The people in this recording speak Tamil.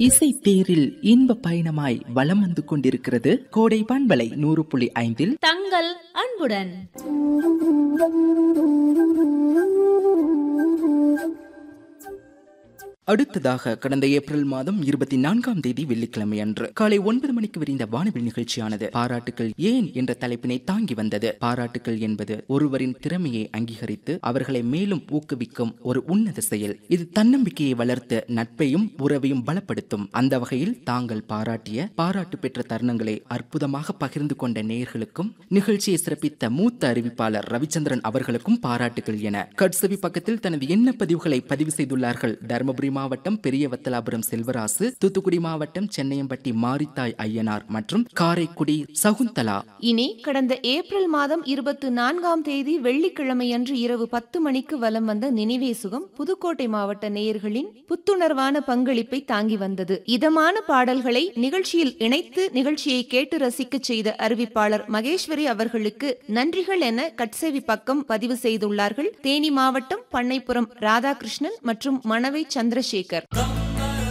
இசை தேரில் இன்ப பயணமாய் வலம் வந்து கொண்டிருக்கிறது கோடை பண்பலை நூறு புள்ளி ஐந்தில் தங்கள் அன்புடன் அடுத்ததாக கடந்த ஏப்ரல் மாதம் இருபத்தி நான்காம் தேதி வெள்ளிக்கிழமை அன்று காலை ஒன்பது மணிக்கு விரிந்த வானவில் நிகழ்ச்சியானது பாராட்டுக்கள் ஏன் என்ற தலைப்பினை தாங்கி வந்தது பாராட்டுக்கள் என்பது ஒருவரின் திறமையை அங்கீகரித்து அவர்களை மேலும் ஊக்குவிக்கும் ஒரு உன்னத செயல் இது தன்னம்பிக்கையை வளர்த்து நட்பையும் உறவையும் பலப்படுத்தும் அந்த வகையில் தாங்கள் பாராட்டிய பாராட்டு பெற்ற தருணங்களை அற்புதமாக பகிர்ந்து கொண்ட நேயர்களுக்கும் நிகழ்ச்சியை சிறப்பித்த மூத்த அறிவிப்பாளர் ரவிச்சந்திரன் அவர்களுக்கும் பாராட்டுகள் என கட்சவி பக்கத்தில் தனது எண்ண பதிவுகளை பதிவு செய்துள்ளார்கள் தருமபுரி மாவட்டம் பெரிய வத்தலாபுரம் செல்வராசு தூத்துக்குடி மாவட்டம் சென்னையம்பட்டி மாரித்தாய் ஐயனார் மற்றும் காரைக்குடி சகுந்தலா இனி கடந்த ஏப்ரல் மாதம் இருபத்தி நான்காம் தேதி வெள்ளிக்கிழமையன்று இரவு பத்து மணிக்கு வலம் வந்த நினைவே சுகம் புதுக்கோட்டை மாவட்ட நேயர்களின் புத்துணர்வான பங்களிப்பை தாங்கி வந்தது இதமான பாடல்களை நிகழ்ச்சியில் இணைத்து நிகழ்ச்சியை கேட்டு ரசிக்க செய்த அறிவிப்பாளர் மகேஸ்வரி அவர்களுக்கு நன்றிகள் என கட்சேவி பக்கம் பதிவு செய்துள்ளார்கள் தேனி மாவட்டம் பண்ணைப்புறம் ராதாகிருஷ்ணன் மற்றும் மணவை சந்திரசேகர்